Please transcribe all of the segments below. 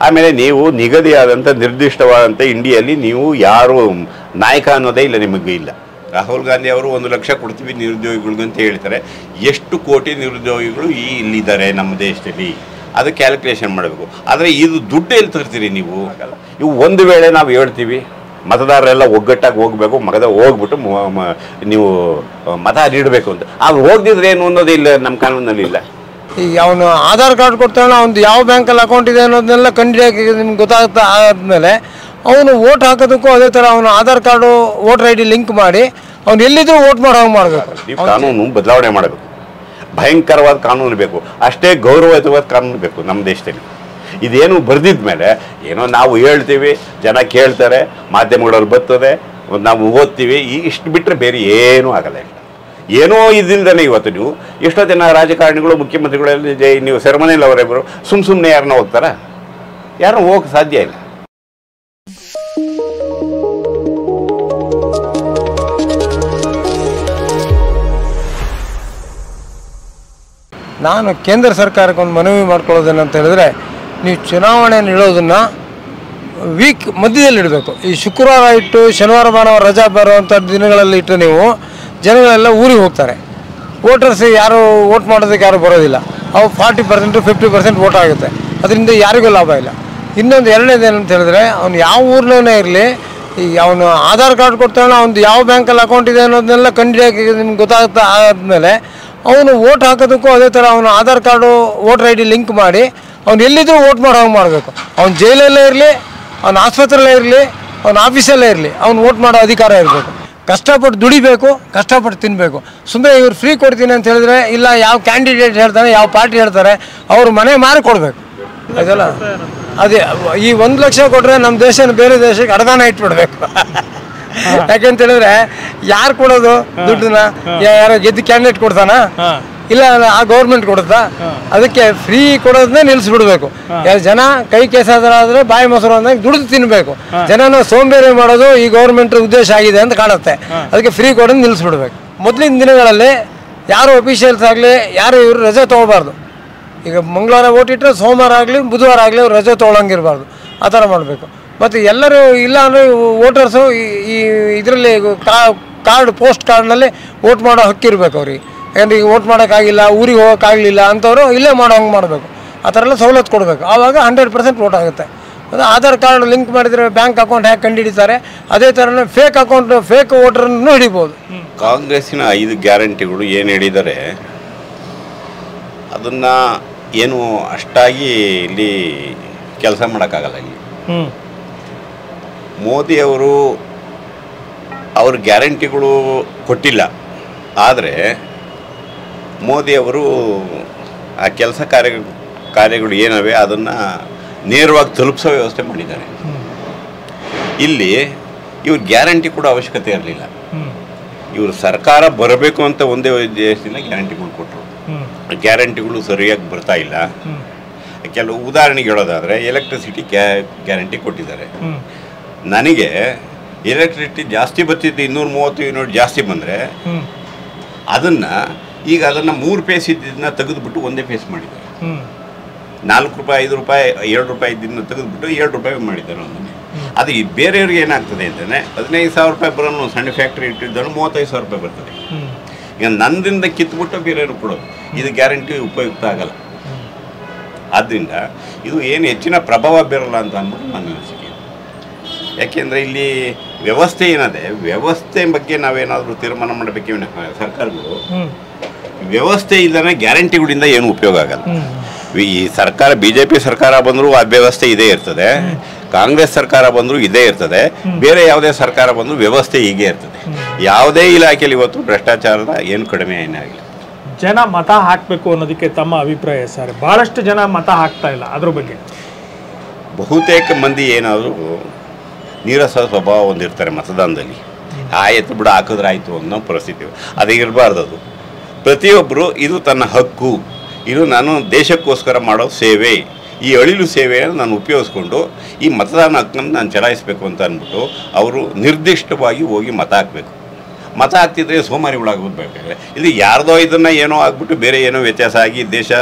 ಆಮೇಲೆ ನೀವು ನಿಗದಿಯಾದಂಥ ನಿರ್ದಿಷ್ಟವಾದಂಥ ಇಂಡಿಯಲ್ಲಿ ನೀವು ಯಾರು ನಾಯಕ ಅನ್ನೋದೇ ಇಲ್ಲ ನಿಮಗೆ ಇಲ್ಲ ರಾಹುಲ್ ಗಾಂಧಿ ಅವರು ಒಂದು ಲಕ್ಷ ಕೊಡ್ತೀವಿ ನಿರುದ್ಯೋಗಿಗಳಿಗೆ ಅಂತ ಹೇಳ್ತಾರೆ ಎಷ್ಟು ಕೋಟಿ ನಿರುದ್ಯೋಗಿಗಳು ಈ ಇಲ್ಲಿದ್ದಾರೆ ನಮ್ಮ ದೇಶದಲ್ಲಿ ಅದು ಕ್ಯಾಲ್ಕುಲೇಷನ್ ಮಾಡಬೇಕು ಆದರೆ ಇದು ದುಡ್ಡು ಎಲ್ಲಿ ತರ್ತೀರಿ ನೀವು ಇವು ಒಂದು ವೇಳೆ ನಾವು ಹೇಳ್ತೀವಿ ಮತದಾರರೆಲ್ಲ ಒಗ್ಗಟ್ಟಾಗಿ ಹೋಗಬೇಕು ಮಗದ ಹೋಗ್ಬಿಟ್ಟು ಮ- ಮ- ನೀವು ಮತ ನೀಡಬೇಕು ಅಂತ ಅವ್ರು ಹೋಗ್ದಿದ್ರೆ ಏನು ಅನ್ನೋದು ಇಲ್ಲ ನಮ್ಮ ಕಾನೂನಲ್ಲಿ ಇಲ್ಲ ಈಗ ಅವನು ಆಧಾರ್ ಕಾರ್ಡ್ ಕೊಡ್ತಾನೆ ಅವ್ನು ಯಾವ ಬ್ಯಾಂಕಲ್ಲಿ ಅಕೌಂಟ್ ಇದೆ ಅನ್ನೋದನ್ನೆಲ್ಲ ಕಂಡಿಡಿಯೋಕೆ ನಿಮ್ಗೆ ಗೊತ್ತಾಗ್ತಾ ಆದಮೇಲೆ ಅವನು ವೋಟ್ ಹಾಕೋದಕ್ಕೂ ಅದೇ ಥರ ಅವನು Aadhaar card voter I D link ಮಾಡಿ ಅವ್ನು ಎಲ್ಲಿದ್ರೂ ವೋಟ್ ಮಾಡೋ ಹಂಗೆ ಮಾಡಬೇಕು ಈ ಕಾನೂನು ಬದಲಾವಣೆ ಮಾಡಬೇಕು ಭಯಂಕರವಾದ ಕಾನೂನು ಬೇಕು ಅಷ್ಟೇ ಗೌರವಯುತವಾದ ಕಾನೂನು ಬೇಕು ನಮ್ಮ ದೇಶದಲ್ಲಿ ಇದೇನು ಬರ್ದಿದ ಮೇಲೆ ಏನೋ ನಾವು ಹೇಳ್ತೀವಿ ಜನ ಕೇಳ್ತಾರೆ ಮಾಧ್ಯಮಗಳಲ್ಲಿ ಬರ್ತದೆ ಒಂದ್ ನಾವು ಓದ್ತೀವಿ ಈ ಇಷ್ಟು ಬಿಟ್ಟರೆ ಬೇರೆ ಏನೂ ಆಗಲ್ಲ ಇಲ್ಲ ಏನೋ ಇದಿಲ್ದೇ ಇವತ್ತು ನೀವು ಎಷ್ಟೋ ಜನ ರಾಜಕಾರಣಿಗಳು ಮುಖ್ಯಮಂತ್ರಿಗಳಲ್ಲಿ ಜೈ ನೀವು ಸೆರೆಮನೆಯಲ್ಲಿ ಅವರಿಬ್ಬರು ಸುಮ್ಮ ಸುಮ್ಮನೆ ಯಾರನ್ನ ಹೋಗ್ತಾರಾ ಯಾರನ್ನ ಹೋಗಕ್ಕೆ ಸಾಧ್ಯ ಇಲ್ಲ ನಾನು ಕೇಂದ್ರ ಸರ್ಕಾರಕ್ಕೆ ಒಂದು ಮನವಿ ಮಾಡ್ಕೊಳ್ಳೋದೇನಂತ ಹೇಳಿದ್ರೆ ನೀವು ಚುನಾವಣೆ ಇಡೋದನ್ನು ವೀಕ್ ಮಧ್ಯದಲ್ಲಿ ಇಡಬೇಕು ಈ ಶುಕ್ರವಾರ ಇಟ್ಟು ಶನಿವಾರ ಭಾನುವಾರ ರಜಾ ಬರುವಂಥ ದಿನಗಳಲ್ಲಿ ಇಟ್ಟು ನೀವು ಜನಗಳೆಲ್ಲ ಊರಿಗೆ ಹೋಗ್ತಾರೆ ವೋಟರ್ಸ್ ಯಾರು ವೋಟ್ ಮಾಡೋದಕ್ಕೆ ಯಾರು ಬರೋದಿಲ್ಲ ಅವು forty percent fifty percent vote ಆಗುತ್ತೆ ಅದರಿಂದ ಯಾರಿಗೂ ಲಾಭ ಇಲ್ಲ ಇನ್ನೊಂದು ಎರಡನೇದು ಏನಂತ ಹೇಳಿದ್ರೆ ಅವ್ನು ಯಾವ ಊರ್ನೇ ಇರಲಿ ಈ ಅವನು ಆಧಾರ್ ಕಾರ್ಡ್ ಕೊಡ್ತಾನೆ ಅವ್ನು ಯಾವ ಬ್ಯಾಂಕಲ್ಲಿ ಅಕೌಂಟ್ ಇದೆ ಅನ್ನೋದನ್ನೆಲ್ಲ ಕಂಡಿಡಿಯೋಕೆ ನಿಮ್ಗೆ ಗೊತ್ತಾಗ್ತಾ ಆದಮೇಲೆ ಅವನು ವೋಟ್ ಹಾಕೋದಕ್ಕೂ ಅದೇ ಥರ ಅವನು Aadhaar card voter I D link ಮಾಡಿ ಅವ್ನು ಎಲ್ಲಿದ್ರೂ ವೋಟ್ ಮಾಡೋ ಹಂಗೆ ಮಾಡಬೇಕು ಅವ್ನು ಜೈಲಲ್ಲೇ ಇರಲಿ ಅವ್ನ ಆಸ್ಪತ್ರೆಯಲ್ಲೇ ಇರಲಿ ಅವ್ನ ಆಫೀಸಲ್ಲೇ ಇರಲಿ ಅವ್ನು ವೋಟ್ ಮಾಡೋ ಅಧಿಕಾರ ಇರಬೇಕು ಕಷ್ಟಪಟ್ಟು ದುಡಿಬೇಕು ಕಷ್ಟಪಟ್ಟು ತಿನ್ನಬೇಕು ಸುಮ್ಮನೆ ಇವ್ರು ಫ್ರೀ ಕೊಡ್ತೀನಿ ಅಂತ ಹೇಳಿದ್ರೆ ಇಲ್ಲ ಯಾವ ಕ್ಯಾಂಡಿಡೇಟ್ ಹೇಳ್ತಾನೆ ಯಾವ ಪಾರ್ಟಿ ಹೇಳ್ತಾರೆ ಅವ್ರ ಮನೆ ಮಾರಿ ಕೊಡಬೇಕು ಆಯ್ತಲ್ಲ ಅದೇ ಈ ಒಂದು ಲಕ್ಷ ಕೊಟ್ಟರೆ ನಮ್ಮ ದೇಶನ ಬೇರೆ ದೇಶಕ್ಕೆ ಅಡದಾನ ಇಟ್ಬಿಡ್ಬೇಕು ಯಾಕೆಂತ ಹೇಳಿದ್ರೆ ಯಾರು ಕೊಡೋದು ದುಡ್ಡನ್ನ ಯಾ- ಯಾರೋ ಗೆದ್ದು ಕ್ಯಾಂಡಿಡೇಟ್ ಕೊಡ್ತಾನ ಇಲ್ಲ ಆ ಗೌರ್ಮೆಂಟ್ ಕೊಡುತ್ತಾ ಅದಕ್ಕೆ ಫ್ರೀ ಕೊಡೋದನ್ನೇ ನಿಲ್ಲಿಸ್ಬಿಡ್ಬೇಕು ಯಾರು ಜನ ಕೈ ಕೆಸಾದ್ರೆ ಬಾಯಿ ಮೊಸರು ಅಂದಾಗ ದುಡ್ದು ತಿನ್ಬೇಕು ಜನನ ಸೋಂಬೇರಿ ಮಾಡೋದು ಈ ಗೌರ್ಮೆಂಟ್ ಉದ್ದೇಶ ಆಗಿದೆ ಅಂತ ಕಾಣುತ್ತೆ ಅದಕ್ಕೆ ಫ್ರೀ ಕೊಡೋದು ನಿಲ್ಲಿಸ್ಬಿಡ್ಬೇಕು ಮೊದಲಿನ ದಿನಗಳಲ್ಲಿ ಯಾರು ಅಫಿಷಿಯಲ್ಸ್ ಆಗಲಿ ಯಾರು ಇವರು ರಜೆ ತೊಗೋಬಾರ್ದು ಈಗ ಮಂಗಳವಾರ ಓಟಿಟ್ರೆ ಸೋಮವಾರ ಆಗಲಿ ಬುಧವಾರ ಆಗಲಿ ಅವ್ರು ರಜೆ ತೊಗೊಳಂಗಿರಬಾರ್ದು ಆ ಥರ ಮಾಡಬೇಕು ಮತ್ತು ಎಲ್ಲರೂ ಇಲ್ಲ ಅಂದರೆ ವೋಟರ್ಸು ಈ ಇದರಲ್ಲಿ ಕಾರ್ಡ್ ಪೋಸ್ಟ್ ಕಾರ್ಡ್ನಲ್ಲಿ ವೋಟ್ ಮಾಡೋ ಹಕ್ಕಿರ್ಬೇಕು ಅವ್ರಿಗೆ ಯಾಕಂದ್ರೆ ಈಗ ವೋಟ್ ಮಾಡೋಕ್ಕಾಗಿಲ್ಲ ಊರಿಗೆ ಹೋಗೋಕ್ಕಾಗಲಿಲ್ಲ ಅಂಥವ್ರು ಇಲ್ಲೇ ಮಾಡೋ ಹಂಗೆ ಮಾಡಬೇಕು ಆ ಥರ ಎಲ್ಲ ಸವಲತ್ತು ಕೊಡಬೇಕು ಆವಾಗ ಹಂಡ್ರೆಡ್ ಪರ್ಸೆಂಟ್ ವೋಟ್ ಆಗುತ್ತೆ ಅದು ಆಧಾರ್ ಕಾರ್ಡ್ ಲಿಂಕ್ ಮಾಡಿದರೆ ಬ್ಯಾಂಕ್ ಅಕೌಂಟ್ ಹ್ಯಾಕ್ ಕಂಡುಹಿಡಿತಾರೆ ಅದೇ ಥರನೇ ಫೇಕ್ ಅಕೌಂಟ್ ಫೇಕ್ ವೋಟರನ್ನು ಹಿಡಿಬೋದು ಕಾಂಗ್ರೆಸ್ಸಿನ ಐದು ಗ್ಯಾರಂಟಿಗಳು ಏನು ಹೇಳಿದ್ದಾರೆ ಅದನ್ನ ಏನು ಅಷ್ಟಾಗಿ ಇಲ್ಲಿ ಕೆಲಸ ಮಾಡೋಕ್ಕಾಗಲ್ಲ ಇಲ್ಲಿ ಹ್ಮ್ ಮೋದಿ ಅವರು ಅವ್ರ ಗ್ಯಾರಂಟಿಗಳು ಕೊಟ್ಟಿಲ್ಲ ಆದರೆ ಮೋದಿ ಅವರು ಆ ಕೆಲಸ ಕಾರ್ಯ ಕಾರ್ಯಗಳು ಏನವೆ ಅದನ್ನು ನೇರವಾಗಿ ತಲುಪಿಸೋ ವ್ಯವಸ್ಥೆ ಮಾಡಿದ್ದಾರೆ ಇಲ್ಲಿ ಇವ್ರ ಗ್ಯಾರಂಟಿ ಕೂಡ ಅವಶ್ಯಕತೆ ಇರಲಿಲ್ಲ ಹ್ಮ್ ಇವರು ಸರ್ಕಾರ ಬರಬೇಕು ಅಂತ ಒಂದೇ ಉದ್ದೇಶದಿಂದ ಗ್ಯಾರಂಟಿಗಳು ಕೊಟ್ಟರು ಹ್ಮ್ ಗ್ಯಾರಂಟಿಗಳು ಸರಿಯಾಗಿ ಬರ್ತಾ ಇಲ್ಲ ಹ್ಮ್ ಕೆಲವು ಉದಾಹರಣೆಗೆ ಹೇಳೋದಾದರೆ ಎಲೆಕ್ಟ್ರಿಸಿಟಿ ಗ್ಯಾ ಗ್ಯಾರಂಟಿ ಕೊಟ್ಟಿದ್ದಾರೆ ಹ್ಮ್ ನನಗೆ ಎಲೆಕ್ಟ್ರಿಸಿಟಿ ಜಾಸ್ತಿ ಬರ್ತಿದ್ದು ಇನ್ನೂರ ಮೂವತ್ತು ಯೂನಿಟ್ ಜಾಸ್ತಿ ಬಂದರೆ ಹ್ಮ್ ಅದನ್ನು ಈಗ ಅದನ್ನು ಮೂರು ಪೇಸ್ ಇದ್ದಿದ್ದನ್ನ ತೆಗೆದುಬಿಟ್ಟು ಒಂದೇ ಪೇಸ್ ಮಾಡಿದ್ದಾರೆ ಹ್ಮ್ ನಾಲ್ಕು ರೂಪಾಯಿ ಐದು ರೂಪಾಯಿ ಎರಡು ರೂಪಾಯಿ ಇದ್ದಿದ್ದನ್ನ ತೆಗೆದುಬಿಟ್ಟು ಏಳು ರೂಪಾಯಿ ಮಾಡಿದ್ದಾರೆ ಒಂದನ್ನು ಅದು ಈ ಬೇರೆಯವ್ರಿಗೆ ಏನಾಗ್ತದೆ ಅಂತಂದರೆ ಹದಿನೈದು ಸಾವಿರ ರೂಪಾಯಿ ಬರೋ ಒಂದು ಸಣ್ಣ ಫ್ಯಾಕ್ಟ್ರಿ ಇಟ್ಟಿದ್ದನ್ನು ಮೂವತ್ತೈದು ಸಾವಿರ ರೂಪಾಯಿ ಬರ್ತದೆ ಹ್ಮ್ ಈಗ ನಂದಿಂದ ಕಿತ್ಬಿಟ್ಟು ಬೇರೆಯವ್ರಿಗೆ ಕೊಡೋದು ಇದು ಗ್ಯಾರಂಟಿ ಉಪಯುಕ್ತ ಆಗಲ್ಲ ಆದ್ದರಿಂದ ಇದು ಏನು ಹೆಚ್ಚಿನ ಪ್ರಭಾವ ಬೀರಲ್ಲ ಅಂತ ಅಂದ್ಬಿಟ್ಟು ನನ್ನ ಅನಿಸಿಕೆ ಯಾಕೆಂದರೆ ಇಲ್ಲಿ ವ್ಯವಸ್ಥೆ ಏನದೆ ವ್ಯವಸ್ಥೆ ಬಗ್ಗೆ ನಾವೇನಾದರೂ ತೀರ್ಮಾನ ಮಾಡಬೇಕು ವಿನಃ ಸರ್ಕಾರಗಳು ಹ್ಮ್ ವ್ಯವಸ್ಥೆ ಇಲ್ಲದೇ ಗ್ಯಾರಂಟಿಗಳಿಂದ ಏನು ಉಪಯೋಗ ಆಗಲ್ಲ ಹ್ಮ್ ಈ ಸರ್ಕಾರ ಬಿ ಜೆ ಪಿ ಸರ್ಕಾರ ಬಂದರೂ ಆ ವ್ಯವಸ್ಥೆ ಇದೇ ಇರ್ತದೆ ಕಾಂಗ್ರೆಸ್ ಸರ್ಕಾರ ಬಂದರೂ ಇದೇ ಇರ್ತದೆ ಬೇರೆ ಯಾವುದೇ ಸರ್ಕಾರ ಬಂದರೂ ವ್ಯವಸ್ಥೆ ಹೀಗೆ ಇರ್ತದೆ ಯಾವುದೇ ಇಲಾಖೆಯಲ್ಲಿ ಇವತ್ತು ಭ್ರಷ್ಟಾಚಾರದ ಏನು ಕಡಿಮೆ ಏನಾಗಿಲ್ಲ ಜನ ಮತ ಹಾಕ್ಬೇಕು ಅನ್ನೋದಕ್ಕೆ ತಮ್ಮ ಅಭಿಪ್ರಾಯ ಸರ್ ಬಹಳಷ್ಟು ಜನ ಮತ ಹಾಕ್ತಾ ಇಲ್ಲ ಅದ್ರ ಬಗ್ಗೆ ಬಹುತೇಕ ಮಂದಿ ಏನಾದರೂ ನೀರಸ ಸ್ವಭಾವ ಹೊಂದಿರ್ತಾರೆ ಮತದಾನದಲ್ಲಿ ಆಯ್ತು ಬಿಡು ಹಾಕಿದ್ರೆ ಆಯಿತು ಅನ್ನೋ ಪರಿಸ್ಥಿತಿ ಅದು ಇರಬಾರ್ದು ಅದು ಪ್ರತಿಯೊಬ್ಬರು ಇದು ತನ್ನ ಹಕ್ಕು ಇದು ನಾನು ದೇಶಕ್ಕೋಸ್ಕರ ಮಾಡೋ ಸೇವೆ ಈ ಅಳಿಲು ಸೇವೆಯನ್ನು ನಾನು ಉಪಯೋಗಿಸ್ಕೊಂಡು ಈ ಮತದಾನ ಹಕ್ಕನ್ನು ನಾನು ಚಲಾಯಿಸಬೇಕು ಅಂತ ಅಂದ್ಬಿಟ್ಟು ಅವರು ನಿರ್ದಿಷ್ಟವಾಗಿ ಹೋಗಿ ಮತ ಹಾಕಬೇಕು ಮತ ಹಾಕ್ತಿದ್ರೆ ಸೋಮಾರಿಗಳಾಗೋದು ಬೇಕಾದ್ರೆ ಇಲ್ಲಿ ಯಾರ್ದೋ ಇದನ್ನು ಏನೋ ಆಗ್ಬಿಟ್ಟು ಬೇರೆ ಏನೋ ವ್ಯತ್ಯಾಸ ಆಗಿ ದೇಶ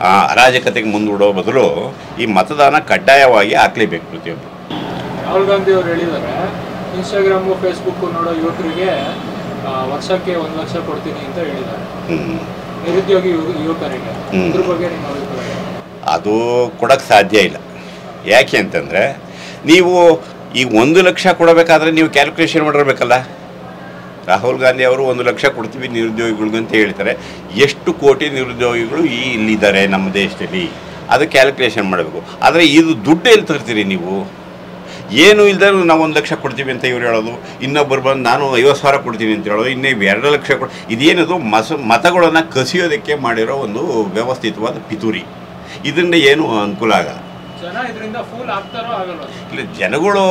ಆ ಅರಾಜಕತೆಗೆ ಮುಂದೂಡೋ ಬದಲು ಈ ಮತದಾನ ಕಡ್ಡಾಯವಾಗಿ ಹಾಕ್ಲೇಬೇಕು ಪ್ರತಿಯೊಬ್ಬರು ರಾಹುಲ್ ಗಾಂಧಿ ಅವರು ಹೇಳಿದ್ದಾರೆ ಇನ್ಸ್ಟಾಗ್ರಾಮು ಫೇಸ್ಬುಕ್ ನೋಡೋ ಯುವಕರಿಗೆ ಆ, ವರ್ಷಕ್ಕೆ ಒಂದು ಲಕ್ಷ ಕೊಡ್ತೀನಿ ಅಂತ ಹೇಳಿದ್ದಾರೆ ಹ್ಞೂ ನಿರುದ್ಯೋಗಿ ಯುವ- ಯುವಕರಿಗೆ ಹ್ಮ್. ಇದ್ರ ಬಗ್ಗೆ ನಿಮ್ಮ ಅಭಿಪ್ರಾಯ ಅದು ಕೊಡೋಕ್ಕೆ ಸಾಧ್ಯ ಇಲ್ಲ ಯಾಕೆ ಅಂತಂದರೆ ನೀವು ಈಗ ಒಂದು ಲಕ್ಷ ಕೊಡಬೇಕಾದ್ರೆ ನೀವು ಕ್ಯಾಲ್ಕುಲೇಷನ್ ಮಾಡಿರ್ಬೇಕಲ್ಲ ರಾಹುಲ್ ಗಾಂಧಿ ಅವರು ಒಂದು ಲಕ್ಷ ಕೊಡ್ತೀವಿ ನಿರುದ್ಯೋಗಿಗಳಿಗೆ ಅಂತ ಹೇಳ್ತಾರೆ ಎಷ್ಟು ಕೋಟಿ ನಿರುದ್ಯೋಗಿಗಳು ಈ ಇಲ್ಲಿದ್ದಾರೆ ನಮ್ಮ ದೇಶದಲ್ಲಿ ಅದು ಕ್ಯಾಲ್ಕುಲೇಷನ್ ಮಾಡಬೇಕು ಆದರೆ ಇದು ದುಡ್ಡು ಎಲ್ಲಿ ತರ್ತೀರಿ ನೀವು ಏನು ಇಲ್ದೇ ನಾವು ಒಂದು ಲಕ್ಷ ಕೊಡ್ತೀವಿ ಅಂತ ಇವ್ರು ಹೇಳೋದು ಇನ್ನೊಬ್ಬರು ಬಂದು ನಾನು ಐವತ್ತು ಸಾವಿರ ಕೊಡ್ತೀನಿ ಅಂತ ಹೇಳೋದು ಇನ್ನೇ ಎರಡು ಲಕ್ಷ ಕೊಡ್ ಇದೇನದು ಮಸ ಮತಗಳನ್ನು ಕಸಿಯೋದಕ್ಕೆ ಮಾಡಿರೋ ಒಂದು ವ್ಯವಸ್ಥಿತವಾದ ಪಿತೂರಿ ಇದರಿಂದ ಏನು ಅನುಕೂಲ ಆಗಲ್ಲ ಜನ ಇದರಿಂದ ಫೂಲ್ ಆಗ್ತಾರೋ ಆಗಲ್ಲ ಇಲ್ಲ ಜನಗಳು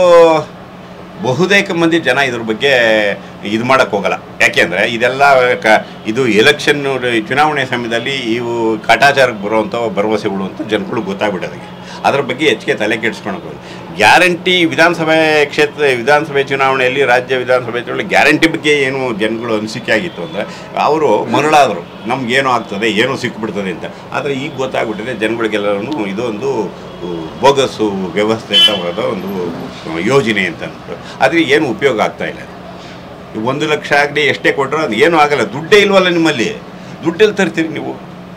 ಬಹುತೇಕ ಮಂದಿ ಜನ ಇದ್ರ ಬಗ್ಗೆ ಇದು ಮಾಡೋಕ್ಕೆ ಹೋಗಲ್ಲ ಯಾಕೆಂದರೆ ಇದೆಲ್ಲ ಕ ಇದು ಎಲೆಕ್ಷನ್ ಚುನಾವಣೆ ಸಮಯದಲ್ಲಿ ಇವು ಕಾಟಾಚಾರಕ್ಕೆ ಬರುವಂಥ ಭರವಸೆಗಳು ಅಂತ ಜನಗಳು ಗೊತ್ತಾಗ್ಬಿಟ್ಟೋದಕ್ಕೆ ಅದ್ರ ಬಗ್ಗೆ ಹೆಚ್ಚಿಗೆ ತಲೆ ಕೆಡಿಸ್ಕೊಳಕ್ಕೆ ಗ್ಯಾರಂಟಿ ವಿಧಾನಸಭೆ ಕ್ಷೇತ್ರ ವಿಧಾನಸಭೆ ಚುನಾವಣೆಯಲ್ಲಿ ರಾಜ್ಯ ವಿಧಾನಸಭೆ ಚುನಾವಣೆ ಗ್ಯಾರಂಟಿ ಬಗ್ಗೆ ಏನು ಜನಗಳು ಅನಿಸಿಕೆ ಆಗಿತ್ತು ಅಂದರೆ ಅವರು ಮರಳಾದರು ನಮ್ಗೇನು ಆಗ್ತದೆ ಏನೋ ಸಿಕ್ಬಿಡ್ತದೆ ಅಂತ ಆದರೆ ಈಗ ಗೊತ್ತಾಗ್ಬಿಟ್ಟಿದೆ ಜನಗಳಿಗೆಲ್ಲರೂ ಇದೊಂದು ಬೋಗಸ್ಸು ವ್ಯವಸ್ಥೆ ಅಂತ ಬರೋದು ಒಂದು ಯೋಜನೆ ಅಂತ ಅಂದ್ಬಿಟ್ಟು ಆದರೆ ಏನು ಉಪಯೋಗ ಆಗ್ತಾ ಇಲ್ಲ ಈ ಒಂದು ಲಕ್ಷ ಆಗಲಿ ಎಷ್ಟೇ ಕೊಟ್ಟರು ಅದು ಏನೂ ಆಗಲ್ಲ ದುಡ್ಡೇ ಇಲ್ವಲ್ಲ ನಿಮ್ಮಲ್ಲಿ ದುಡ್ಡೆಲ್ಲಿ ತರ್ತೀರಿ ನೀವು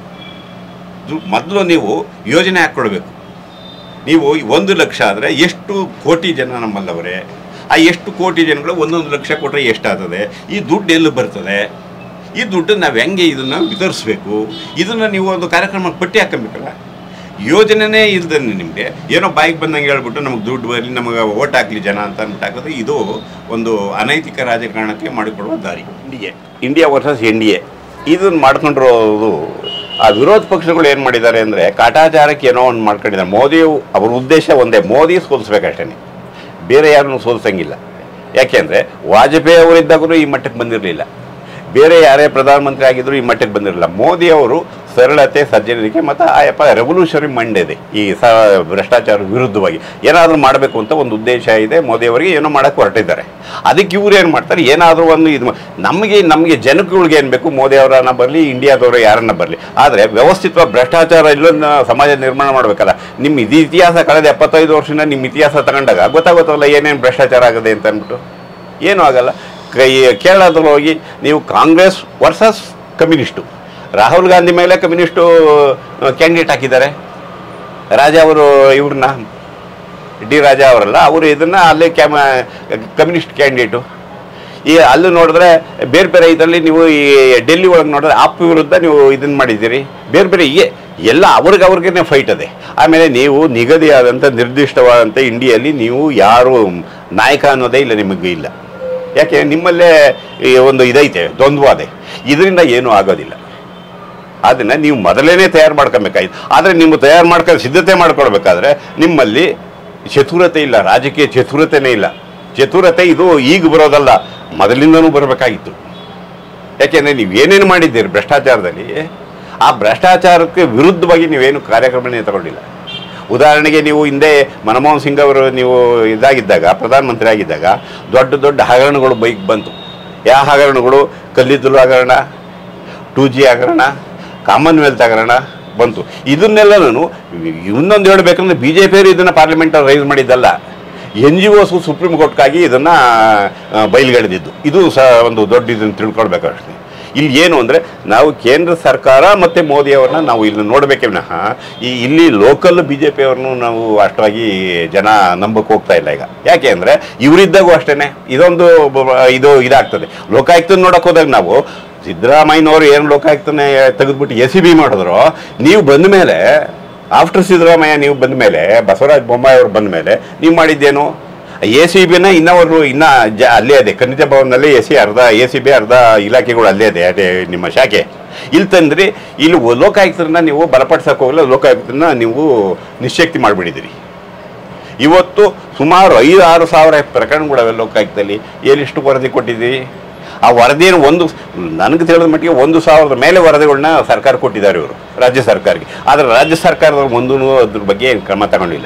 ದು ಮೊದಲು ನೀವು ಯೋಜನೆ ಹಾಕ್ಕೊಳ್ಬೇಕು ನೀವು ಒಂದು ಲಕ್ಷ ಆದರೆ ಎಷ್ಟು ಕೋಟಿ ಜನ ನಮ್ಮಲ್ಲವರೇ ಆ ಎಷ್ಟು ಕೋಟಿ ಜನಗಳು ಒಂದೊಂದು ಲಕ್ಷ ಕೊಟ್ಟರೆ ಎಷ್ಟಾಗ್ತದೆ ಈ ದುಡ್ಡು ಎಲ್ಲಿ ಬರ್ತದೆ ಈ ದುಡ್ಡು ನಾವು ಹೆಂಗೆ ಇದನ್ನು ವಿತರಿಸ್ಬೇಕು ಇದನ್ನು ನೀವು ಒಂದು ಕಾರ್ಯಕ್ರಮ ಪಟ್ಟಿ ಹಾಕಬೇಕಲ್ಲ ಯೋಜನೆನೇ ಇಲ್ದೇ ನಿಮಗೆ ಏನೋ ಬಾಯಿಗೆ ಬಂದಂಗೆ ಹೇಳ್ಬಿಟ್ಟು ನಮಗೆ ದುಡ್ಡು ಬರಲಿ ನಮಗೆ ಓಟ್ ಹಾಕ್ಲಿ ಜನ ಅಂತ ಅಂದ್ಬಿಟ್ಟು ಹಾಕೋದು ಇದು ಒಂದು ಅನೈತಿಕ ರಾಜಕಾರಣಕ್ಕೆ ಮಾಡಿಕೊಡುವ ದಾರಿ India India versus N D A ಇದನ್ನು ಮಾಡ್ಕೊಂಡಿರೋದು ಆ ವಿರೋಧ ಪಕ್ಷಗಳು ಏನು ಮಾಡಿದ್ದಾರೆ ಅಂದರೆ ಕಾಟಾಚಾರಕ್ಕೆ ಏನೋ ಒಂದು ಮಾಡ್ಕೊಂಡಿದ್ದಾರೆ ಮೋದಿ ಅವ್ರ ಉದ್ದೇಶ ಒಂದೇ ಮೋದಿ ಸೋಲಿಸ್ಬೇಕಷ್ಟೇ ಬೇರೆ ಯಾರನ್ನು ಸೋಲ್ಸಂಗಿಲ್ಲ ಯಾಕೆಂದರೆ ವಾಜಪೇಯಿ ಅವರಿದ್ದಾಗೂ ಈ ಮಟ್ಟಕ್ಕೆ ಬಂದಿರಲಿಲ್ಲ ಬೇರೆ ಯಾರೇ ಪ್ರಧಾನಮಂತ್ರಿ ಆಗಿದ್ರು ಈ ಮಟ್ಟಕ್ಕೆ ಬಂದಿರಲಿಲ್ಲ ಮೋದಿ ಅವರು ಸರಳತೆ ಸಜ್ಜನಿಕೆ ಮತ್ತು ಆಯಪ್ಪ ರೆವಲ್ಯೂಷನರಿ ಮೈಂಡ್ ಇದೆ ಈ ಸ ಭ್ರಷ್ಟಾಚಾರ ವಿರುದ್ಧವಾಗಿ ಏನಾದರೂ ಮಾಡಬೇಕು ಅಂತ ಒಂದು ಉದ್ದೇಶ ಇದೆ ಮೋದಿಯವರಿಗೆ ಏನೋ ಮಾಡೋಕ್ಕೆ ಹೊರಟಿದ್ದಾರೆ ಅದಕ್ಕೆ ಇವ್ರು ಏನು ಮಾಡ್ತಾರೆ ಏನಾದರೂ ಒಂದು ಇದು ಮಾ- ನಮಗೆ ನಮಗೆ ಜನಗಳಿಗೆ ಏನು ಬೇಕು ಮೋದಿ ಅವರನ್ನ ಬರಲಿ ಇಂಡಿಯಾದವರು ಯಾರನ್ನ ಬರಲಿ ಆದರೆ ವ್ಯವಸ್ಥಿತವಾಗಿ ಭ್ರಷ್ಟಾಚಾರ ಇಲ್ಲೊಂದು ಸಮಾಜ ನಿರ್ಮಾಣ ಮಾಡಬೇಕಲ್ಲ ನಿಮ್ಮ ಇದು ಇತಿಹಾಸ ಕಳೆದ ಎಪ್ಪತ್ತೈದು ವರ್ಷದಿಂದ ನಿಮ್ಮ ಇತಿಹಾಸ ತಗೊಂಡಾಗ ಗೊತ್ತಾಗುತ್ತಲ್ಲ ಏನೇನು ಭ್ರಷ್ಟಾಚಾರ ಆಗಿದೆ ಅಂತ ಅಂದ್ಬಿಟ್ಟು ಏನೂ ಆಗಲ್ಲ ಕೈ ಕೇರಳದಲ್ಲಿ ಹೋಗಿ ನೀವು ಕಾಂಗ್ರೆಸ್ ವರ್ಸಸ್ ಕಮ್ಯುನಿಸ್ಟು ರಾಹುಲ್ ಗಾಂಧಿ ಮೇಲೆ ಕಮ್ಯುನಿಸ್ಟು ಕ್ಯಾಂಡಿಡೇಟ್ ಹಾಕಿದ್ದಾರೆ ರಾಜಾ ಅವರು ಇವ್ರನ್ನ ಡಿ ರಾಜಾ ಅವರಲ್ಲ ಅವರು ಇದನ್ನು ಅಲ್ಲೇ ಕ್ಯಾಮ ಕಮ್ಯುನಿಸ್ಟ್ ಕ್ಯಾಂಡಿಡೇಟು ಈ ಅಲ್ಲಿ ನೋಡಿದ್ರೆ ಬೇರೆ ಬೇರೆ ಇದರಲ್ಲಿ ನೀವು ಈ ಡೆಲ್ಲಿ ಒಳಗೆ ನೋಡಿದ್ರೆ ಆಪ್ ವಿರುದ್ಧ ನೀವು ಇದನ್ನು ಮಾಡಿದ್ದೀರಿ ಬೇರೆ ಬೇರೆ ಈ ಎಲ್ಲ ಅವ್ರಿಗೆ ಅವ್ರಿಗೇ ಫೈಟ್ ಅದೇ ಆಮೇಲೆ ನೀವು ನಿಗದಿಯಾದಂಥ ನಿರ್ದಿಷ್ಟವಾದಂಥ ಇಂಡಿಯಲ್ಲಿ ನೀವು ಯಾರು ನಾಯಕ ಅನ್ನೋದೇ ಇಲ್ಲ ನಿಮಗೆ ಇಲ್ಲ ಯಾಕೆ ನಿಮ್ಮಲ್ಲೇ ಈ ಒಂದು ಇದೈತೆ ದ್ವಂದ್ವ ಅದೇ ಇದರಿಂದ ಏನೂ ಆಗೋದಿಲ್ಲ ಅದನ್ನು ನೀವು ಮೊದಲೇ ತಯಾರು ಮಾಡ್ಕೊಬೇಕಾಯ್ತು ಆದರೆ ನೀವು ತಯಾರು ಮಾಡ್ಕೊಂಡು ಸಿದ್ಧತೆ ಮಾಡ್ಕೊಳ್ಬೇಕಾದ್ರೆ ನಿಮ್ಮಲ್ಲಿ ಚತುರತೆ ಇಲ್ಲ ರಾಜಕೀಯ ಚತುರತೆನೇ ಇಲ್ಲ ಚತುರತೆ ಇದು ಈಗ ಬರೋದಲ್ಲ ಮೊದಲಿಂದನೂ ಬರಬೇಕಾಗಿತ್ತು ಯಾಕೆಂದರೆ ನೀವು ಏನೇನು ಮಾಡಿದ್ದೀರಿ ಭ್ರಷ್ಟಾಚಾರದಲ್ಲಿ ಆ ಭ್ರಷ್ಟಾಚಾರಕ್ಕೆ ವಿರುದ್ಧವಾಗಿ ನೀವೇನು ಕಾರ್ಯಕ್ರಮನೇ ತಗೊಂಡಿಲ್ಲ ಉದಾಹರಣೆಗೆ ನೀವು ಹಿಂದೆ ಮನಮೋಹನ್ ಸಿಂಗ್ ಅವರು ನೀವು ಇದಾಗಿದ್ದಾಗ ಪ್ರಧಾನಮಂತ್ರಿ ಆಗಿದ್ದಾಗ ದೊಡ್ಡ ದೊಡ್ಡ ಹಗರಣಗಳು ಬೈಕ್ ಬಂತು ಯಾವ ಹಗರಣಗಳು ಕಲ್ಲಿದ್ದಲು ಹಗರಣ ಟೂ ಜಿ ಹಗರಣ ಕಾಮನ್ವೆಲ್ತ್ ಹಗರಣ ಬಂತು ಇದನ್ನೆಲ್ಲನೂ ಇನ್ನೊಂದು ಹೇಳಬೇಕಂದ್ರೆ ಬಿ ಜೆ ಪಿಯವರು ಇದನ್ನು ಪಾರ್ಲಿಮೆಂಟಲ್ಲಿ ರೈಸ್ ಮಾಡಿದ್ದಲ್ಲ ಎನ್ ಜಿ ಒಸು ಸುಪ್ರೀಂ ಕೋರ್ಟ್ಗಾಗಿ ಇದನ್ನು ಬಯలుಗೆಳೆದಿದ್ದು ಇದು ಸಹ ಒಂದು ದೊಡ್ಡ ಇದನ್ನು ತಿಳ್ಕೊಳ್ಬೇಕು ಅಷ್ಟೇ ಇಲ್ಲಿ ಏನು ಅಂದರೆ ನಾವು ಕೇಂದ್ರ ಸರ್ಕಾರ ಮತ್ತು ಮೋದಿಯವ್ರನ್ನ ನಾವು ಇಲ್ಲಿ ನೋಡಬೇಕೇ ವಿನಃ ಈ ಇಲ್ಲಿ ಲೋಕಲ್ ಬಿ ಜೆ ಪಿಯವ್ರನ್ನೂ ನಾವು ಅಷ್ಟಾಗಿ ಜನ ನಂಬಕ್ಕೆ ಹೋಗ್ತಾ ಇಲ್ಲ ಈಗ ಯಾಕೆ ಅಂದರೆ ಇವರಿದ್ದಾಗೂ ಅಷ್ಟೇ ಇದೊಂದು ಬ- ಇದು ಇದಾಗ್ತದೆ ಲೋಕಾಯುಕ್ತ ನೋಡಕ್ಕೆ ಹೋದಾಗ ನಾವು ಸಿದ್ದರಾಮಯ್ಯನವರು ಏನು ಲೋಕಾಯುಕ್ತನೇ ತೆಗೆದ್ಬಿಟ್ಟು ಎ ಸಿ ಬಿ ಮಾಡಿದ್ರು ನೀವು ಬಂದ ಮೇಲೆ ಆಫ್ಟರ್ ಸಿದ್ದರಾಮಯ್ಯ ನೀವು ಬಂದ ಮೇಲೆ ಬಸವರಾಜ ಬೊಮ್ಮಾಯಿ ಅವರು ಬಂದ ಮೇಲೆ ನೀವು ಮಾಡಿದ್ದೇನು ಎ ಸಿ ಬಿನ ಇನ್ನವರು ಇನ್ನ ಜ ಅಲ್ಲೇ ಇದೆ ಖನಿಜ ಭವನದಲ್ಲಿ ಎ ಸಿ ಅರ್ಧ ಎ ಸಿ ಬಿ ಅರ್ಧ ಇಲಾಖೆಗಳು ಅಲ್ಲೇ ಇದೆ ಅದೇ ನಿಮ್ಮ ಶಾಖೆ ಇಲ್ಲಿ ತಂದ್ರಿ ಇಲ್ಲಿ ಒ- ಲೋಕಾಯುಕ್ತರನ್ನ ನೀವು ಬಲಪಡಿಸಕ್ಕೆ ಹೋಗಲ್ಲ ಲೋಕಾಯುಕ್ತರನ್ನ ನೀವು ನಿಶ್ಶಕ್ತಿ ಮಾಡಿಬಿಟ್ಟಿದ್ದೀರಿ ಇವತ್ತು ಸುಮಾರು ಐದು ಆರು ಸಾವಿರ ಪ್ರಕರಣಗಳವೆ ಲೋಕಾಯುಕ್ತದಲ್ಲಿ ಎಲ್ಲಿಷ್ಟು ವರದಿ ಕೊಟ್ಟಿದ್ದೀರಿ ಆ ವರದಿಯನ್ನು ಒಂದು ನನಗೆ ತಿಳಿದ ಮಟ್ಟಿಗೆ ಒಂದು ಸಾವಿರದ ಮೇಲೆ ವರದಿಗಳನ್ನ ಸರ್ಕಾರ ಕೊಟ್ಟಿದ್ದಾರೆ ಇವರು ರಾಜ್ಯ ಸರ್ಕಾರಕ್ಕೆ ಆದರೆ ರಾಜ್ಯ ಸರ್ಕಾರದವ್ರು ಮುಂದೂ ಅದ್ರ ಬಗ್ಗೆ ಏನು ಕ್ರಮ ತಗೊಂಡಿಲ್ಲ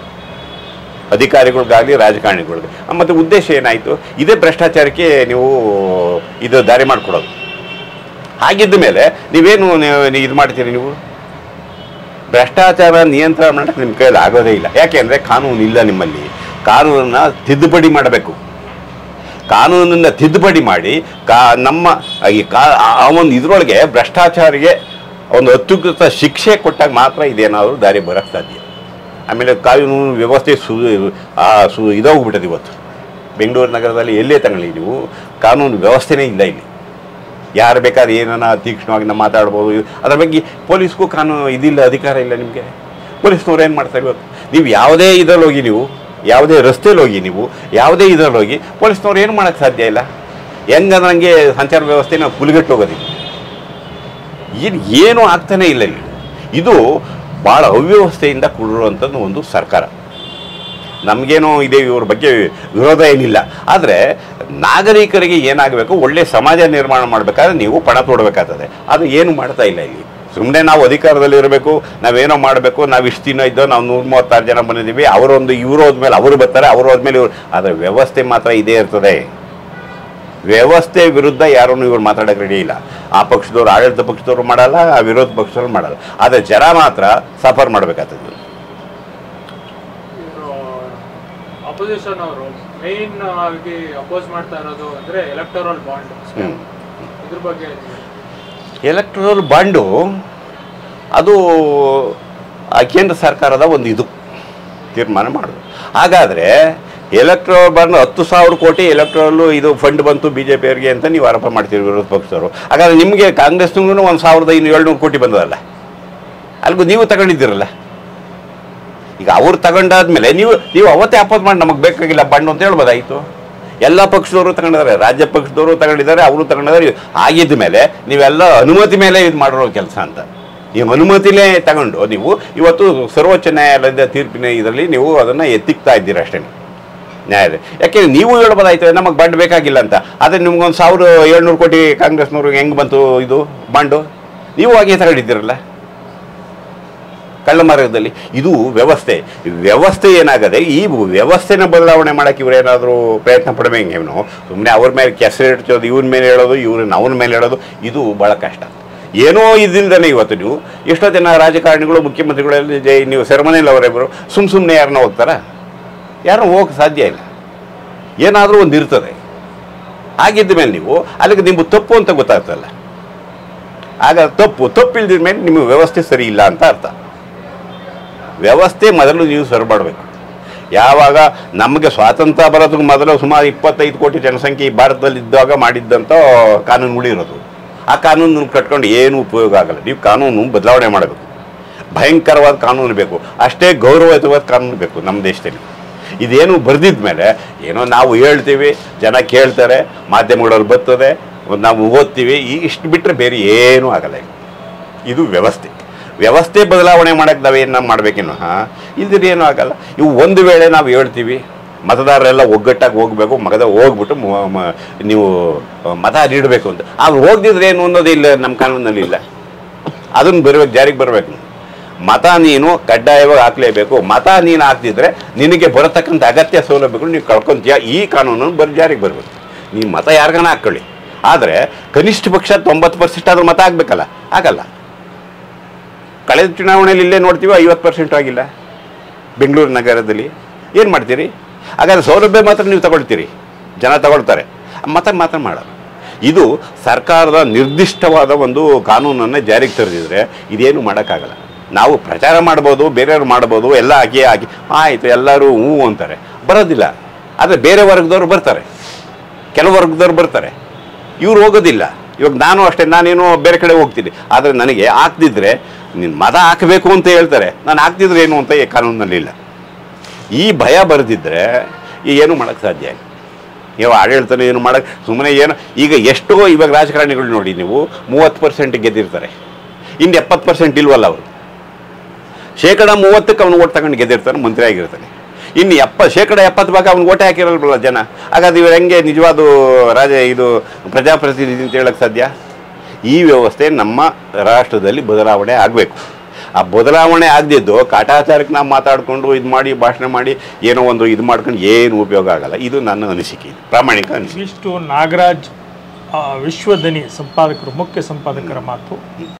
ಅಧಿಕಾರಿಗಳಿಗಾಗಲಿ ರಾಜಕಾರಣಿಗಳಿಗೆ ಮತ್ತು ಉದ್ದೇಶ ಏನಾಯಿತು ಇದೇ ಭ್ರಷ್ಟಾಚಾರಕ್ಕೆ ನೀವು ಇದು ದಾರಿ ಮಾಡಿಕೊಡೋದು ಹಾಗಿದ್ದ ಮೇಲೆ ನೀವೇನು ನೀವು ಇದು ಮಾಡ್ತೀರಿ ನೀವು ಭ್ರಷ್ಟಾಚಾರ ನಿಯಂತ್ರಣ ಮಾಡಕ್ಕೆ ನಿಮ್ಮ ಕೈಯಲ್ಲಿ ಆಗೋದೇ ಇಲ್ಲ ಯಾಕೆಂದರೆ ಕಾನೂನು ಇಲ್ಲ ನಿಮ್ಮಲ್ಲಿ ಕಾನೂನನ್ನು ತಿದ್ದುಪಡಿ ಮಾಡಬೇಕು ಕಾನೂನನ್ನು ತಿದ್ದುಪಡಿ ಮಾಡಿ ಕಾ ನಮ್ಮ ಈ ಕಾ ಆ ಒಂದು ಇದರೊಳಗೆ ಭ್ರಷ್ಟಾಚಾರಿಗೆ ಒಂದು ಅತ್ಯುನ್ನತ ಶಿಕ್ಷೆ ಕೊಟ್ಟಾಗ ಮಾತ್ರ ಇದೇನಾದರೂ ದಾರಿ ಬರೋಕ್ಕೆ ಸಾಧ್ಯ ಆಮೇಲೆ ಕಾನೂನು ವ್ಯವಸ್ಥೆ ಸು ಆ ಸು ಇದಾಗ್ಬಿಟ್ಟದೆ ಇವತ್ತು ಬೆಂಗಳೂರು ನಗರದಲ್ಲಿ ಎಲ್ಲೇ ತಗೊಳ್ಳಿ ನೀವು ಕಾನೂನು ವ್ಯವಸ್ಥೆನೇ ಇಲ್ಲ ಇಲ್ಲಿ ಯಾರು ಬೇಕಾದ್ರೆ ಏನನ್ನ ತೀಕ್ಷ್ಣವಾಗಿ ನಾವು ಮಾತಾಡ್ಬೋದು ಇದು- ಅದ್ರ ಬಗ್ಗೆ ಪೊಲೀಸ್ಗೂ ಕಾನೂನು ಇದಿಲ್ಲ ಅಧಿಕಾರ ಇಲ್ಲ ನಿಮಗೆ ಪೊಲೀಸ್ನವ್ರು ಏನು ಮಾಡ್ತಾರೆ ಇವತ್ತು ನೀವು ಯಾವುದೇ ಇದರಲ್ಲಿ ಹೋಗಿ ನೀವು ಯಾವುದೇ ರಸ್ತೆಯಲ್ಲಿ ಹೋಗಿ ನೀವು ಯಾವುದೇ ಇದರಲ್ಲಿ ಹೋಗಿ ಪೊಲೀಸ್ನವ್ರು ಏನು ಮಾಡೋಕ್ಕೆ ಸಾಧ್ಯ ಇಲ್ಲ ಹೆಂಗಂದ್ರೆ ಸಂಚಾರ ವ್ಯವಸ್ಥೆ ನಾವು ಕುಲಿಗಟ್ಟು ಹೋಗೋದಿಲ್ಲ ಏನು ಏನೂ ಆಗ್ತಾನೇ ಇಲ್ಲ ಇಲ್ಲಿ ಇದು ಭಾಳ ಅವ್ಯವಸ್ಥೆಯಿಂದ ಕೂಡಿರುವಂಥದ್ದು ಒಂದು ಸರ್ಕಾರ ನಮಗೇನೋ ಇದೆ ಇವ್ರ ಬಗ್ಗೆ ವಿರೋಧ ಏನಿಲ್ಲ ಆದರೆ ನಾಗರಿಕರಿಗೆ ಏನಾಗಬೇಕು ಒಳ್ಳೆ ಸಮಾಜ ನಿರ್ಮಾಣ ಮಾಡಬೇಕಾದ್ರೆ ನೀವು ಪಣ ತೊಡಬೇಕಾಗ್ತದೆ ಅದು ಏನು ಮಾಡ್ತಾ ಇಲ್ಲ ಇಲ್ಲಿ ಸುಮ್ಮನೆ ನಾವು ಅಧಿಕಾರದಲ್ಲಿ ಇರಬೇಕು ನಾವೇನೋ ಮಾಡಬೇಕು ನಾವು ಇಷ್ಟು ದಿನ ಇದ್ದೋ ನಾವು ನೂರ ಮೂವತ್ತಾರು ಜನ ಬಂದಿದ್ದೀವಿ ಅವರೊಂದು ಇವರು ಹೋದ್ಮೇಲೆ ಅವರು ಬರ್ತಾರೆ ಅವರು ಹೋದ್ಮೇಲೆ ಇವರು ಆದರೆ ವ್ಯವಸ್ಥೆ ಮಾತ್ರ ಇದೇ ಇರ್ತದೆ ವ್ಯವಸ್ಥೆ ವಿರುದ್ಧ ಯಾರನ್ನು ಇವ್ರು ಮಾತಾಡೋಕೆ ರೆಡಿ ಇಲ್ಲ ಆ ಪಕ್ಷದವ್ರು ಆಡಳಿತ ಪಕ್ಷದವ್ರು ಮಾಡಲ್ಲ ಆ ವಿರೋಧ ಪಕ್ಷದವ್ರು ಮಾಡಲ್ಲ ಆದರೆ ಜನ ಮಾತ್ರ ಸಫರ್ ಮಾಡಬೇಕಾಗ್ತದೆ ಇವರು ಅಪೋಸಿಷನ್ ಅವರು ಮೇನ್ ಆಗಿ ಅಪೋಸ್ ಮಾಡ್ತಾ ಇರೋದು ಅಂದ್ರೆ ಎಲೆಕ್ಟೋರಲ್ ಬಾಂಡ್ ಹ್ಮ್. ಇದ್ರ ಬಗ್ಗೆ ಎಲೆಕ್ಟ್ರಲ್ ಬಾಂಡು ಅದು ಆ ಕೇಂದ್ರ ಸರ್ಕಾರದ ಒಂದು ಇದು ತೀರ್ಮಾನ ಮಾಡೋದು ಹಾಗಾದರೆ ಎಲೆಕ್ಟ್ರಲ್ ಬಾಂಡ್ ಹತ್ತು ಸಾವಿರ ಕೋಟಿ ಎಲೆಕ್ಟ್ರಲ್ಲು ಇದು ಫಂಡ್ ಬಂತು ಬಿ ಜೆ ಪಿಯವರಿಗೆ ಅಂತ ನೀವು ಆರೋಪ ಮಾಡ್ತೀರಿ ವಿರೋಧ ಪಕ್ಷದವರು ಹಾಗಾದ್ರೆ ನಿಮಗೆ ಕಾಂಗ್ರೆಸ್ನಿಗೂ ಒಂದು ಸಾವಿರದ ಇನ್ನು ಏಳ್ನೂರು ಕೋಟಿ ಬಂದದಲ್ಲ ಅಲ್ಗೂ ನೀವು ತಗೊಂಡಿದ್ದೀರಲ್ಲ ಈಗ ಅವ್ರು ತಗೊಂಡಾದ್ಮೇಲೆ ನೀವು ನೀವು ಅವತ್ತೇ ಅಪೋಸ್ ಮಾಡಿ ನಮಗೆ ಬೇಕಾಗಿಲ್ಲ ಬಂಡು ಅಂತ ಹೇಳ್ಬೋದಾಯಿತು ಎಲ್ಲ ಪಕ್ಷದವರು ತಗೊಂಡಿದ್ದಾರೆ ರಾಜ್ಯ ಪಕ್ಷದವರು ತಗೊಂಡಿದ್ದಾರೆ ಅವರು ತಗೊಂಡಿದ್ದಾರೆ ಆಗಿದ್ದ ಮೇಲೆ ನೀವೆಲ್ಲ ಅನುಮತಿ ಮೇಲೆ ಇದು ಮಾಡಿರೋ ಕೆಲಸ ಅಂತ ನೀವು ಅನುಮತಿಲೇ ತಗೊಂಡು ನೀವು ಇವತ್ತು ಸರ್ವೋಚ್ಚ ನ್ಯಾಯಾಲಯದ ತೀರ್ಪಿನ ಇದರಲ್ಲಿ ನೀವು ಅದನ್ನು ಎತ್ತಿಕ್ತಾ ಇದ್ದೀರ ಅಷ್ಟೇ ನ್ಯಾಯಾಲಯ ಯಾಕೆಂದ್ರೆ ನೀವು ಹೇಳ್ಬೋದಾಯ್ತು ನಮಗೆ ಬಾಂಡ್ ಬೇಕಾಗಿಲ್ಲ ಅಂತ ಆದರೆ ನಿಮ್ಗೊಂದು ಸಾವಿರ ಏಳ್ನೂರು ಕೋಟಿ ಕಾಂಗ್ರೆಸ್ನವ್ರಿಗೆ ಹೆಂಗೆ ಬಂತು ಇದು ಬಾಂಡು ನೀವು ಹಾಗೆ ತಗೊಂಡಿದ್ದೀರಲ್ಲ ಕಳ್ಳಮಾರ್ಗದಲ್ಲಿ ಇದು ವ್ಯವಸ್ಥೆ ವ್ಯವಸ್ಥೆ ಏನಾಗದೆ ಈ ವ್ಯವಸ್ಥೆನ ಬದಲಾವಣೆ ಮಾಡೋಕ್ಕೆ ಇವರೇನಾದರೂ ಪ್ರಯತ್ನ ಪಡಬೇಕು ಇವನು ಸುಮ್ಮನೆ ಅವ್ರ ಮೇಲೆ ಕೆಸರು ಇಡ್ಸೋದು ಇವ್ರ ಮೇಲೆ ಹೇಳೋದು ಇವ್ರನ್ನ ಅವನ ಮೇಲೆ ಹೇಳೋದು ಇದು ಭಾಳ ಕಷ್ಟ ಏನೋ ಇದಿಲ್ದೇ ಇವತ್ತು ನೀವು ಎಷ್ಟೋ ಜನ ರಾಜಕಾರಣಿಗಳು ಮುಖ್ಯಮಂತ್ರಿಗಳಲ್ಲಿ ಜೈ ನೀವು ಸೆರೆಮನೆಯಲ್ಲಿ ಅವರಿಬ್ಬರು ಸುಮ್ಮ ಸುಮ್ಮನೆ ಯಾರನ್ನ ಹೋಗ್ತಾರಾ ಯಾರನ್ನ ಹೋಗಕ್ಕೆ ಸಾಧ್ಯ ಇಲ್ಲ ಏನಾದರೂ ಒಂದು ಇರ್ತದೆ ಆಗಿದ್ದ ಮೇಲೆ ನೀವು ಅಲ್ಲಿಗೆ ನಿಮ್ಗೆ ತಪ್ಪು ಅಂತ ಗೊತ್ತಾಗ್ತಲ್ಲ ಆಗ ತಪ್ಪು ತಪ್ಪಿಲ್ದಿದ ಮೇಲೆ ನಿಮ್ಮ ವ್ಯವಸ್ಥೆ ಸರಿ ಇಲ್ಲ ಅಂತ ಅರ್ಥ ವ್ಯವಸ್ಥೆ ಮೊದಲು ನೀವು ಸರಿ ಮಾಡಬೇಕು ಯಾವಾಗ ನಮಗೆ ಸ್ವಾತಂತ್ರ್ಯ ಬರೋದಕ್ಕೆ ಮೊದಲು ಸುಮಾರು ಇಪ್ಪತ್ತೈದು ಕೋಟಿ ಜನಸಂಖ್ಯೆ ಈ ಭಾರತದಲ್ಲಿ ಇದ್ದಾಗ ಮಾಡಿದ್ದಂಥ ಕಾನೂನುಗಳು ಇರೋದು ಆ ಕಾನೂನು ಕಟ್ಕೊಂಡು ಏನು ಉಪಯೋಗ ಆಗಲ್ಲ ನೀವು ಕಾನೂನು ಬದಲಾವಣೆ ಮಾಡಬೇಕು ಭಯಂಕರವಾದ ಕಾನೂನು ಬೇಕು ಅಷ್ಟೇ ಗೌರವಯುತವಾದ ಕಾನೂನು ಬೇಕು ನಮ್ಮ ದೇಶದಲ್ಲಿ ಇದೇನು ಬರೆದಿದ ಮೇಲೆ ಏನೋ ನಾವು ಹೇಳ್ತೀವಿ ಜನ ಕೇಳ್ತಾರೆ ಮಾಧ್ಯಮಗಳಲ್ಲಿ ಬರ್ತದೆ ನಾವು ಓದ್ತೀವಿ ಈ ಇಷ್ಟು ಬಿಟ್ಟರೆ ಬೇರೆ ಏನೂ ಆಗಲ್ಲ ಇಲ್ಲಿ. ಇದು ವ್ಯವಸ್ಥೆ ವ್ಯವಸ್ಥೆ ಬದಲಾವಣೆ ಮಾಡಕ್ಕೆ ನಾವೇನು ಮಾಡಬೇಕಿನ್ನು ಹಾಂ ಇಲ್ದಿರ ಏನೂ ಆಗಲ್ಲ ಇವು ಒಂದು ವೇಳೆ ನಾವು ಹೇಳ್ತೀವಿ ಮತದಾರರೆಲ್ಲ ಒಗ್ಗಟ್ಟಾಗಿ ಹೋಗಬೇಕು ಮಗದ ಹೋಗ್ಬಿಟ್ಟು ಮ- ಮ- ನೀವು ಮತ ನೀಡಬೇಕು ಅಂತ ಅವ್ರು ಹೋಗ್ದಿದ್ರೆ ಏನು ಅನ್ನೋದು ಇಲ್ಲ ನಮ್ಮ ಕಾನೂನಲ್ಲಿ ಇಲ್ಲ ಅದನ್ನು ಬರಬೇಕು ಜಾರಿಗೆ ಬರಬೇಕು ಮತ ನೀನು ಕಡ್ಡಾಯವಾಗಿ ಹಾಕಲೇಬೇಕು ಮತ ನೀನು ಹಾಕ್ತಿದ್ರೆ ನಿನಗೆ ಬರತಕ್ಕಂಥ ಅಗತ್ಯ ಸೌಲಭ್ಯಗಳು ನೀವು ಕಳ್ಕೊಂತೀಯ ಈ ಕಾನೂನನ್ನು ಬರ್ ಜಾರಿಗೆ ಬರಬೇಕು ನೀವು ಮತ ಯಾರಿಗಾನ ಹಾಕ್ಕೊಳ್ಳಿ ಆದರೆ ಕನಿಷ್ಠ ಪಕ್ಷ ತೊಂಬತ್ತು ಪರ್ಸೆಂಟ್ ಆದ್ರೂ ಮತ ಆಗಬೇಕಲ್ಲ ಆಗಲ್ಲ ಕಳೆದ ಚುನಾವಣೆಯಲ್ಲಿ ಇಲ್ಲೇ ನೋಡ್ತೀವಿ ಐವತ್ತು ಪರ್ಸೆಂಟ್ ಆಗಿಲ್ಲ ಬೆಂಗಳೂರು ನಗರದಲ್ಲಿ ಏನು ಮಾಡ್ತೀರಿ ಹಾಗಾದ್ರೆ ಸೌಲಭ್ಯ ಮಾತ್ರ ನೀವು ತಗೊಳ್ತೀರಿ ಜನ ತಗೊಳ್ತಾರೆ ಮತ ಮಾತ್ರ ಮಾಡಲ್ಲ ಇದು ಸರ್ಕಾರದ ನಿರ್ದಿಷ್ಟವಾದ ಒಂದು ಕಾನೂನನ್ನು ಜಾರಿಗೆ ತರದಿದ್ರೆ ಇದೇನು ಮಾಡೋಕ್ಕಾಗಲ್ಲ ನಾವು ಪ್ರಚಾರ ಮಾಡ್ಬೋದು ಬೇರೆಯವ್ರು ಮಾಡ್ಬೋದು ಎಲ್ಲ ಹಾಕಿ ಹಾಕಿ ಆಯಿತು ಎಲ್ಲರೂ ಹ್ಞೂ ಅಂತಾರೆ ಬರೋದಿಲ್ಲ ಆದರೆ ಬೇರೆ ವರ್ಗದವ್ರು ಬರ್ತಾರೆ ಕೆಲವು ವರ್ಗದವ್ರು ಬರ್ತಾರೆ ಇವ್ರು ಹೋಗೋದಿಲ್ಲ ಇವಾಗ ನಾನು ಅಷ್ಟೇ ನಾನೇನೋ ಬೇರೆ ಕಡೆ ಹೋಗ್ತೀನಿ ಆದರೆ ನನಗೆ ಹಾಕ್ದಿದ್ರೆ ನೀನು ಮತ ಹಾಕಬೇಕು ಅಂತ ಹೇಳ್ತಾರೆ ನಾನು ಹಾಕ್ದಿದ್ರೆ ಏನು ಅಂತ ಈ ಕಾನೂನಲ್ಲಿ ಇಲ್ಲ ಈ ಭಯ ಬರೆದಿದ್ರೆ ಈ ಏನು ಮಾಡೋಕ್ಕೆ ಸಾಧ್ಯ ಇಲ್ಲ ನೀವು ಆಡಳಿತನ ಏನು ಮಾಡೋಕ್ಕೆ ಸುಮ್ಮನೆ ಏನು ಈಗ ಎಷ್ಟೋ ಇವಾಗ ರಾಜಕಾರಣಿಗಳು ನೋಡಿ ನೀವು ಮೂವತ್ತು ಪರ್ಸೆಂಟ್ ಗೆದ್ದಿರ್ತಾರೆ ಇನ್ನು ಎಪ್ಪತ್ತು ಪರ್ಸೆಂಟ್ ಇಲ್ವಲ್ಲ ಅವರು ಶೇಕಡ ಮೂವತ್ತಕ್ಕೆ ಅವನು ಓಟ್ ತಗೊಂಡು ಗೆದ್ದಿರ್ತಾನೆ ಮಂತ್ರಿ ಆಗಿರ್ತಾನೆ ಇನ್ನು ಎಪ್ಪ ಶೇಕಡ ಎಪ್ಪತ್ತು ಭಾಗ ಅವ್ನು ಓಟೆ ಹಾಕಿರಲ್ವಲ್ಲ ಜನ ಹಾಗಾದ್ರೆ ಇವ್ರು ಹೆಂಗೆ ನಿಜವಾದ ರಾಜ ಇದು ಪ್ರಜಾಪ್ರತಿನಿಧಿ ಅಂತ ಹೇಳಕ್ಕೆ ಸಾಧ್ಯ ಈ ವ್ಯವಸ್ಥೆ ನಮ್ಮ ರಾಷ್ಟ್ರದಲ್ಲಿ ಬದಲಾವಣೆ ಆಗಬೇಕು ಆ ಬದಲಾವಣೆ ಆಗದಿದ್ದು ಕಾಟಾಚಾರಕ್ಕೆ ನಾವು ಮಾತಾಡಿಕೊಂಡು ಇದು ಮಾಡಿ ಭಾಷಣ ಮಾಡಿ ಏನೋ ಒಂದು ಇದು ಮಾಡ್ಕೊಂಡು ಏನು ಉಪಯೋಗ ಆಗಲ್ಲ ಇದು ನನ್ನ ಅನಿಸಿಕೆ ಪ್ರಾಮಾಣಿಕ ಅನಿಸಿಕೆ ಇಷ್ಟು ನಾಗರಾಜ್ ಆ, ವಿಶ್ವದನಿ ಸಂಪಾದಕರು ಮುಖ್ಯ ಸಂಪಾದಕರ ಮಾತು